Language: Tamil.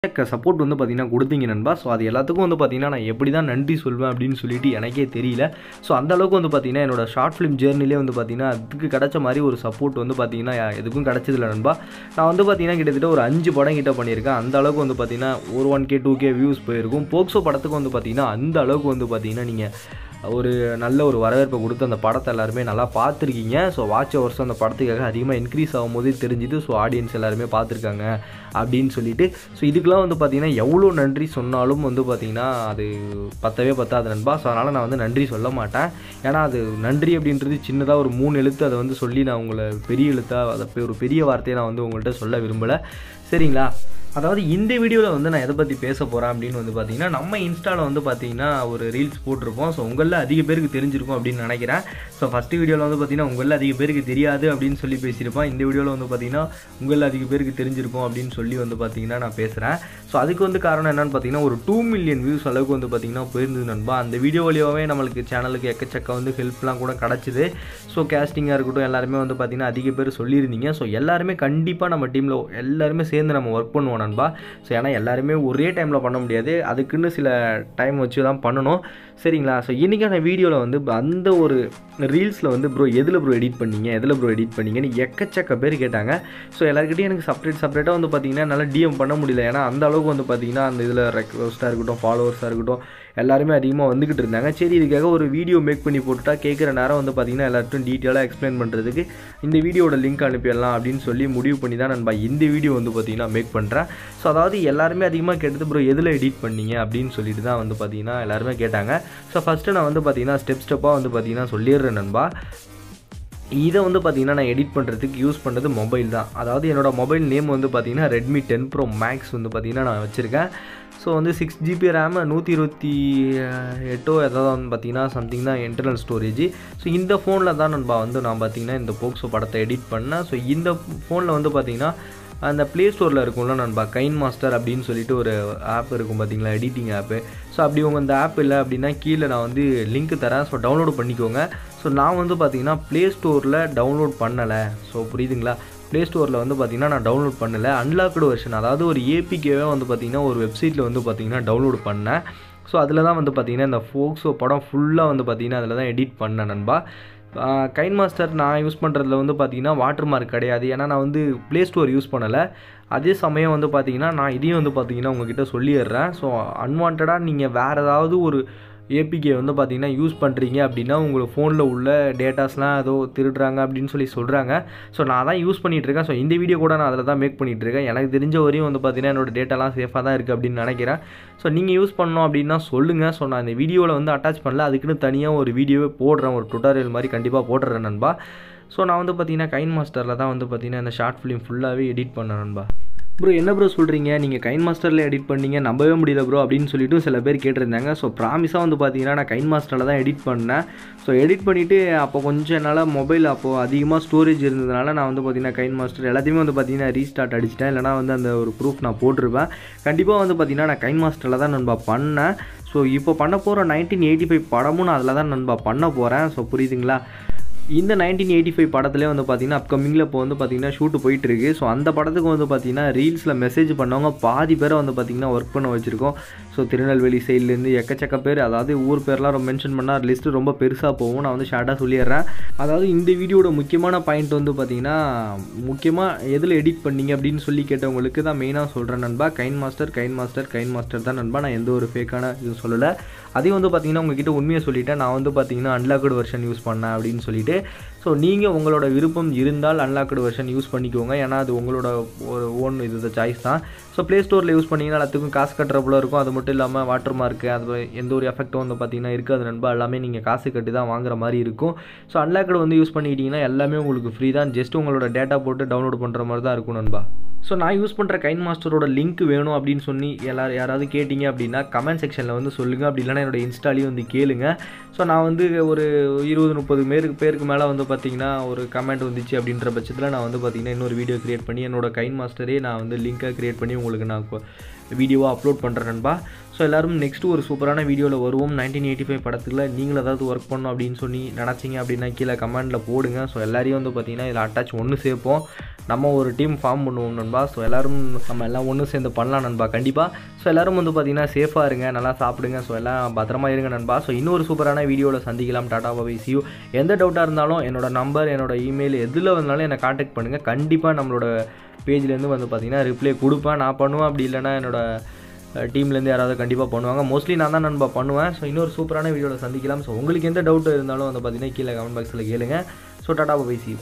சப்போர்ட் வந்து பார்த்தீங்கன்னா கொடுத்தீங்க நண்பா ஸோ அது எல்லாத்துக்கும் வந்து பார்த்தீங்கன்னா நான் எப்படி தான் நன்றி சொல்வேன் அப்படின்னு சொல்லிட்டு எனக்கே தெரியல ஸோ அந்த அளவுக்கு வந்து பார்த்தீங்கன்னா என்னோட ஷார்ட் ஃபிலிம் ஜேர்னிலே வந்து பார்த்தீங்கன்னா அதுக்கு கிடைச்ச மாதிரி ஒரு சப்போர்ட் வந்து பார்த்தீங்கன்னா எதுக்கும் கிடைச்சதில்ல நண்பா நான் வந்து பார்த்தீங்கன்னா கிட்டத்தட்ட ஒரு அஞ்சு படம் கிட்ட பண்ணியிருக்கேன் அந்த அளவுக்கு வந்து பார்த்தீங்கன்னா ஒரு one K two K views போயிருக்கும் போக்சோ படத்துக்கு வந்து பார்த்தீங்கன்னா அந்த அளவுக்கு வந்து பார்த்தீங்கன்னா நீங்கள் ஒரு நல்ல ஒரு வரவேற்பை கொடுத்து அந்த படத்தை எல்லாருமே நல்லா பார்த்துருக்கீங்க ஸோ வாட்ச் ஹவர்ஸ் அந்த படத்துக்காக அதிகமாக இன்க்ரீஸ் ஆகும்போது தெரிஞ்சுது ஸோ ஆடியன்ஸ் எல்லாருமே பார்த்துருக்காங்க அப்படின்னு சொல்லிட்டு ஸோ இதுக்கெலாம் வந்து பார்த்தீங்கன்னா எவ்வளோ நன்றி சொன்னாலும் வந்து பார்த்தீங்கன்னா அது பத்தவே பத்தாது நண்பா ஸோ அதனால் நான் வந்து நன்றி சொல்ல மாட்டேன் ஏன்னா அது நன்றி அப்படின்றது சின்னதாக ஒரு மூணு எழுத்து அதை வந்து சொல்லி நான் உங்களை பெரிய எழுத்தாக அதை ஒரு பெரிய வார்த்தையை நான் வந்து உங்கள்கிட்ட சொல்ல விரும்பலை சரிங்களா அதாவது இந்த வீடியோவில் வந்து நான் எதை பற்றி பேச போகிறேன் அப்படின்னு வந்து பார்த்தீங்கன்னா நம்ம இன்ஸ்டாவில் வந்து பார்த்தீங்கன்னா ஒரு ரீல்ஸ் போட்டிருப்போம் ஸோ உங்களில் அதிக பேருக்கு தெரிஞ்சிருக்கும் அப்படின்னு நினைக்கிறேன் ஸோ ஃபஸ்ட்டு வீடியோவில் வந்து பார்த்தீங்கன்னா உங்களில் அதிக பேருக்கு தெரியாது அப்படின்னு சொல்லி பேசியிருப்பேன் இந்த வீடியோவில் வந்து பார்த்தீங்கன்னா உங்களில் அதிக பேருக்கு தெரிஞ்சிருக்கும் அப்படின்னு சொல்லி வந்து பார்த்தீங்கன்னா நான் பேசுகிறேன் ஸோ அதுக்கு வந்து காரணம் என்னன்னு பார்த்தீங்கன்னா ஒரு டூ மில்லியன் வியூஸ் அளவுக்கு வந்து பார்த்தீங்கன்னா போயிருந்தது நண்பா அந்த வீடியோ வழியாகவே நம்மளுக்கு சேனலுக்கு எக்கச்சக்க வந்து ஹெல்ப்லாம் கூட கிடச்சிது ஸோ கேஸ்டிங்காக இருக்கட்டும் எல்லாருமே வந்து பார்த்தீங்கன்னா அதிக பேர் சொல்லியிருந்தீங்க ஸோ எல்லாருமே கண்டிப்பாக நம்ம டீமில் எல்லாருமே சேர்ந்து நம்ம ஒர்க் பண்ணுவோம் நண்பா ஸோ ஏன்னா எல்லாருமே ஒரே டைமில் பண்ண முடியாது அதுக்குன்னு சில டைம் வச்சு தான் பண்ணணும் சரிங்களா ஸோ இன்றைக்கான வீடியோவில் வந்து அந்த ஒரு ரீல்ஸில் வந்து ப்ரோ எதில் ப்ரோ எடிட் பண்ணீங்க எதில் ப்ரோ எடிட் பண்ணீங்கன்னு எக்கச்சக்க பேர் கேட்டாங்க ஸோ எல்லாருக்கிட்டையும் எனக்கு செப்பரேட் செப்பரேட்டாக வந்து பார்த்தீங்கன்னா நல்லா டிஎம் பண்ண முடியல ஏன்னா அந்த அளவுக்கு வந்து பார்த்தீங்கன்னா அந்த இதில் ரெக்வஸ்ட்டாக இருக்கட்டும் ஃபாலோவர்ஸாக இருக்கட்டும் எல்லாருமே அதிகமாக வந்துக்கிட்டு இருந்தாங்க சரி இதுக்காக ஒரு வீடியோ மேக் பண்ணி போட்டுட்டா கேட்குற நேரம் வந்து பார்த்தீங்கன்னா எல்லார்ட்டும் டீட்டெயிலாக எக்ஸ்பிளைன் பண்ணுறதுக்கு இந்த வீடியோட லிங்க் அனுப்பிடலாம் அப்படின்னு சொல்லி முடிவு பண்ணி தான் நண்பா இந்த வீடியோ வந்து பார்த்தீங்கன்னா மேக் பண்ணுறேன் ஸோ அதாவது எல்லாருமே அதிகமாக கேட்டது ப்ரோ எதில் எடிட் பண்ணீங்க அப்படின்னு சொல்லிட்டு தான் வந்து பார்த்தீங்கன்னா எல்லாருமே கேட்டாங்க ஸோ ஃபஸ்ட்டு நான் வந்து பார்த்தீங்கன்னா ஸ்டெப் ஸ்டெப்பாக வந்து பார்த்தீங்கன்னா சொல்லிடுறேன் நண்பா இதை வந்து பார்த்தீங்கன்னா நான் எடிட் பண்ணுறதுக்கு யூஸ் பண்ணுறது மொபைல் தான் அதாவது என்னோடய மொபைல் நேம் வந்து பார்த்தீங்கன்னா ரெட்மி டென் ப்ரோ மேக்ஸ் வந்து பார்த்தீங்கன்னா நான் வச்சுருக்கேன் ஸோ வந்து சிக்ஸ் ஜிபி ரேம் நூற்றி இருபத்தி எட்டோ ஏதாவது வந்து பார்த்தீங்கன்னா சம்திங் தான் இன்டர்னல் ஸ்டோரேஜ் ஸோ இந்த ஃபோனில் தான் நண்பா வந்து நான் பார்த்தீங்கன்னா இந்த போக்ஸோ படத்தை எடிட் பண்ணேன் ஸோ இந்த ஃபோனில் வந்து பார்த்தீங்கன்னா அந்த ப்ளே ஸ்டோரில் இருக்கும்ல நண்பா கைன் மாஸ்டர் அப்படின்னு சொல்லிட்டு ஒரு ஆப் இருக்கும் பார்த்தீங்களா எடிட்டிங் ஆப்பு ஸோ அப்படி உங்கள் இந்த ஆப் இல்லை அப்படின்னா கீழே நான் வந்து லிங்க் தரேன் ஸோ டவுன்லோட் பண்ணிக்கோங்க ஸோ நான் வந்து பார்த்தீங்கன்னா ப்ளே ஸ்டோரில் டவுன்லோட் பண்ணலை ஸோ புரியுதுங்களா ப்ளே ஸ்டோரில் வந்து பார்த்தீங்கன்னா நான் டவுன்லோட் பண்ணலை அன்லாக்டு வெர்ஷன் அதாவது ஒரு ஏபிகேவே வந்து பார்த்தீங்கன்னா ஒரு வெப்சைட்டில் வந்து பார்த்தீங்கன்னா டவுன்லோட் பண்ணேன் ஸோ அதில் தான் வந்து பார்த்தீங்கன்னா இந்த ஃபோக்ஸோ படம் ஃபுல்லாக வந்து பார்த்தீங்கன்னா அதில் தான் எடிட் பண்ணேன் நண்பா கைன் மாஸ்டர் நான் யூஸ் பண்ணுறதுல வந்து பார்த்தீங்கன்னா வாட்டர் மார்க் கிடையாது ஏன்னா நான் வந்து ப்ளே ஸ்டோர் யூஸ் பண்ணலை அதே சமயம் வந்து பார்த்தீங்கன்னா நான் இதையும் வந்து பார்த்தீங்கன்னா உங்ககிட்ட சொல்லிடுறேன் ஸோ அன்வான்டாக நீங்கள் வேறு ஏதாவது ஒரு ஏபிகே வந்து பார்த்தீங்கன்னா யூஸ் பண்ணுறீங்க அப்படின்னா உங்களுக்கு ஃபோனில் உள்ள டேட்டாஸ்லாம் ஏதோ திருடுறாங்க அப்படின்னு சொல்லி சொல்கிறாங்க ஸோ நான் தான் யூஸ் பண்ணிகிட்ருக்கேன் ஸோ இந்த வீடியோ கூட நான் அதில் தான் மேக் பண்ணிகிட்ருக்கேன் எனக்கு தெரிஞ்ச வரையும் வந்து பார்த்தீங்கன்னா என்னோடய டேட்டாலாம் சேஃபாக தான் இருக்குது அப்படின்னு நினைக்கிறேன் ஸோ நீங்கள் யூஸ் பண்ணோம் அப்படின்னா சொல்லுங்கள் ஸோ நான் இந்த வீடியோவில் வந்து அட்டாச் பண்ணல அதுக்குன்னு தனியாக ஒரு வீடியோவே போடுறேன் ஒரு டுட்டாரியல் மாதிரி கண்டிப்பாக போடுறேன் நண்பா ஸோ நான் வந்து பார்த்தீங்கன்னா கைன் மாஸ்டரில் தான் வந்து பார்த்தீங்கன்னா இந்த ஷார்ட் ஃபிலிம் ஃபுல்லாகவே எடிட் பண்ணேன் நண்பா ப்ரோ என்ன ப்ரோ சொல்கிறீங்க நீங்கள் கைன் மாஸ்டரில் எடிட் பண்ணீங்க நம்பவே முடியல ப்ரோ அப்படின்னு சொல்லிட்டு சில பேர் கேட்டிருந்தாங்க ஸோ ப்ராமிஸாக வந்து பார்த்தீங்கன்னா நான் கைன் மாஸ்டரில் தான் எடிட் பண்ணேன் ஸோ எடிட் பண்ணிவிட்டு அப்போ கொஞ்சம் என்னால் மொபைல் அப்போது அதிகமாக ஸ்டோரேஜ் இருந்ததுனால நான் வந்து பார்த்தீங்கன்னா கைன் மாஸ்டர் எல்லாத்தையுமே வந்து பார்த்தீங்கன்னா ரீஸ்டார்ட் அடிச்சிட்டேன் இல்லைனா வந்து அந்த ஒரு ப்ரூஃப் நான் போட்டிருப்பேன் கண்டிப்பாக வந்து பார்த்தீங்கன்னா நான் கைன் மாஸ்டரில் தான் நண்பா பண்ணேன் ஸோ இப்போ பண்ண போகிற நைன்டீன் எயிட்டி ஃபைவ் படமும் நான் அதில் தான் நண்பா பண்ண போகிறேன் ஸோ புரியுதுங்களா இந்த நைன்டீன் எயிட்டி ஃபைவ் படத்துலேயே வந்து பார்த்தீங்கன்னா அப்கமிங்கில் இப்போ வந்து பார்த்தீங்கன்னா ஷூட்டு போயிட்டுருக்கு ஸோ அந்த படத்துக்கு வந்து பார்த்தீங்கன்னா ரீல்ஸில் மெசேஜ் பண்ணவங்க பாதி பேரை வந்து பார்த்தீங்கன்னா ஒர்க் பண்ண வச்சுருக்கோம் ஸோ திருநெல்வேலி சைட்லேருந்து எக்கச்சக்க பேர் அதாவது ஊர் பேர்லாம் ரொம்ப மென்ஷன் பண்ணால் லிஸ்ட்டு ரொம்ப பெருசாக போகும் நான் வந்து ஷார்ட்டாக சொல்லிடுறேன் அதாவது இந்த வீடியோட முக்கியமான பாயிண்ட் வந்து பார்த்தீங்கன்னா முக்கியமாக எதில் எடிட் பண்ணீங்க அப்படின்னு சொல்லி கேட்டவங்களுக்கு தான் மெயினாக சொல்கிறேன் நண்பா KineMaster KineMaster KineMaster தான் நண்பா நான் எந்த ஒரு ஃபேக்கான இது சொல்லலை அதையும் வந்து பார்த்தீங்கன்னா உங்ககிட்ட உண்மையை சொல்லிட்டேன் நான் வந்து பார்த்தீங்கன்னா அன்லாக்டு வெர்ஷன் யூஸ் பண்ணேன் அப்படின்னு சொல்லிட்டு ஸோ நீங்கள் உங்களோட விருப்பம் இருந்தால் அன்லாக்டு வெர்ஷன் யூஸ் பண்ணிக்கோங்க ஏன்னா அது உங்களோட ஒரு ஓன் இது சாய்ஸ் தான் ஸோ ப்ளே ஸ்டோரில் யூஸ் பண்ணிங்கன்னா எல்லாத்துக்கும் காசு கட்டுறப்பல இருக்கும் அது மட்டும் இல்லாமல் வாட்டர் மார்க்கு அது எந்த ஒரு எஃபெக்ட்டும் வந்து பார்த்தீங்கன்னா இருக்காது நண்பா எல்லாமே நீங்கள் காசு கட்டி தான் வாங்குற மாதிரி இருக்கும் ஸோ அன்லாக்டு வந்து யூஸ் பண்ணிக்கிட்டிங்கன்னா எல்லாமே உங்களுக்கு ஃப்ரீ தான் ஜஸ்ட் உங்களோட டேட்டா போட்டு டவுன்லோட் பண்ணுற மாதிரி தான் இருக்கும் நண்பா ஸோ நான் யூஸ் பண்ணுற கைன் மாஸ்டரோட லிங்க் வேணும் அப்படின்னு சொல்லி எல்லாரும் யாராவது கேட்டிங்க அப்படின்னா கமெண்ட் செக்ஷனில் வந்து சொல்லுங்கள் அப்படி இல்லைனா என்னோடய இன்ஸ்டாலையும் வந்து கேளுங்க ஸோ நான் வந்து ஒரு இருபது முப்பது பேருக்கு பேருக்கு மேலே வந்து பார்த்தீங்கன்னா ஒரு கமெண்ட் வந்துச்சு அப்படின்ற பட்சத்தில் நான் வந்து பார்த்தீங்கன்னா இன்னொரு வீடியோ க்ரியேட் பண்ணி என்னோட கைன் மாஸ்டரே நான் வந்து லிங்க்கை க்ரியேட் பண்ணி உங்களுக்கு நான் வீடியோவாக அப்லோட் பண்ணுறேன் நண்பா ஸோ எல்லோரும் நெக்ஸ்ட் ஒரு சூப்பரான வீடியோவில் வருவோம் நைன்டீன் எயிட்டி ஃபைவ் படத்தில் நீங்கள் ஏதாவது ஒர்க் பண்ணணும் அப்படின்னு சொல்லி நினச்சிங்க அப்படின்னா கீழே கமெண்டில் போடுங்க ஸோ எல்லாரையும் வந்து பார்த்தீங்கன்னா இதில் அட்டாச் ஒன்று சேர்ப்போம் நம்ம ஒரு டீம் ஃபார்ம் பண்ணுவோம் நண்பா ஸோ எல்லோரும் நம்ம எல்லாம் ஒன்று சேர்ந்து பண்ணலாம் நண்பா கண்டிப்பாக ஸோ எல்லோரும் வந்து பார்த்தீங்கன்னா சேஃபாக இருங்க நல்லா சாப்பிடுங்க ஸோ எல்லாம் பத்திரமா இருங்க நண்பா ஸோ இன்னொரு சூப்பரான வீடியோவில் சந்திக்கலாம் டாடா பாபை சியூ எந்த டவுட்டாக இருந்தாலும் என்னோட நம்பர் என்னோட இமெயில் எதில் வந்தாலும் என்னை காண்டாக்ட் பண்ணுங்கள் கண்டிப்பாக நம்மளோட பேஜ்லேருந்து வந்து பார்த்தீங்கன்னா ரிப்ளை கொடுப்பேன் நான் பண்ணுவேன் அப்படி இல்லைன்னா என்னோட டீம்லேருந்து யாராவது கண்டிப்பாக பண்ணுவாங்க மோஸ்ட்லி நான் தான் நண்பா பண்ணுவேன் ஸோ இன்னொரு சூப்பரான வீடியோவில் சந்திக்கலாம் ஸோ உங்களுக்கு எந்த டவுட் இருந்தாலும் வந்து பார்த்தீங்கன்னா கீழே கமெண்ட் பாக்ஸில் கேளுங்க ஸோ டாடா பை சி